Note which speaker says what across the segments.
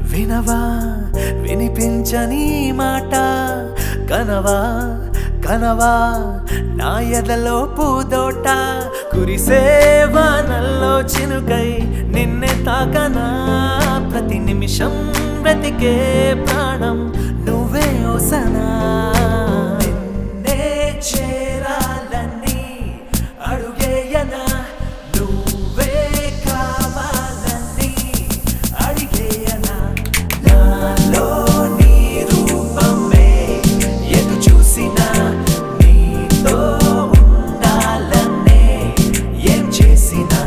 Speaker 1: వినవా వినిపించని మాట కనవా కనవా నా ఎదలో పూదోట కురిసేవానల్లో చినుకై నిన్నే తాకనా ప్రతి నిమిషం బ్రతికే ప్రాణం నువ్వే ఓసనా నిన్నే చేరాలని అడుగేయనా నువ్వే కావాలని అడిగేయనా నాలో నీ రూపమే ఎటు చూసినా నీతో ఉండాలనే ఏం చేసినా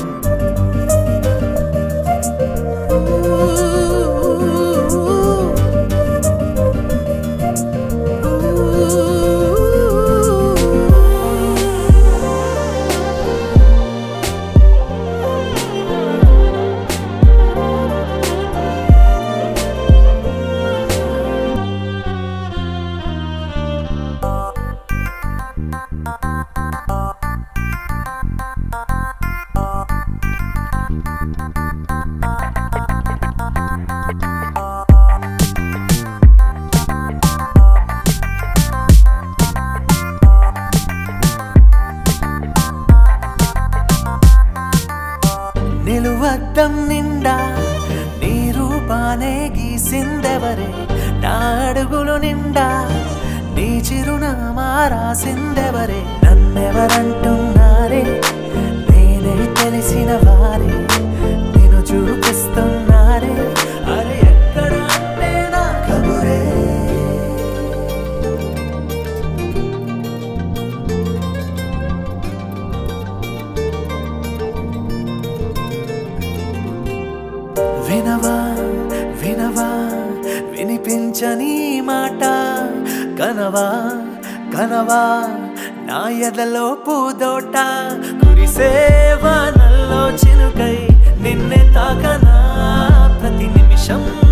Speaker 1: నిలువద్దం నిండా నీ రూపానే గీసిందెవరే నా అడుగులు నిండా నీ చిరునామా రాసిందెవరే నన్నెవరంటున్నారే నేనే తెలిసిన వారే నేను చూపిస్తున్నారే అరే ఎక్కడ అంటే నా కబురే వినవా వినవా వినిపించని మాట కనవా కనవా నా ఎదలో పూదోట కురిసేవానల్లో చినుకై నిన్నే తాకనా ప్రతి నిమిషం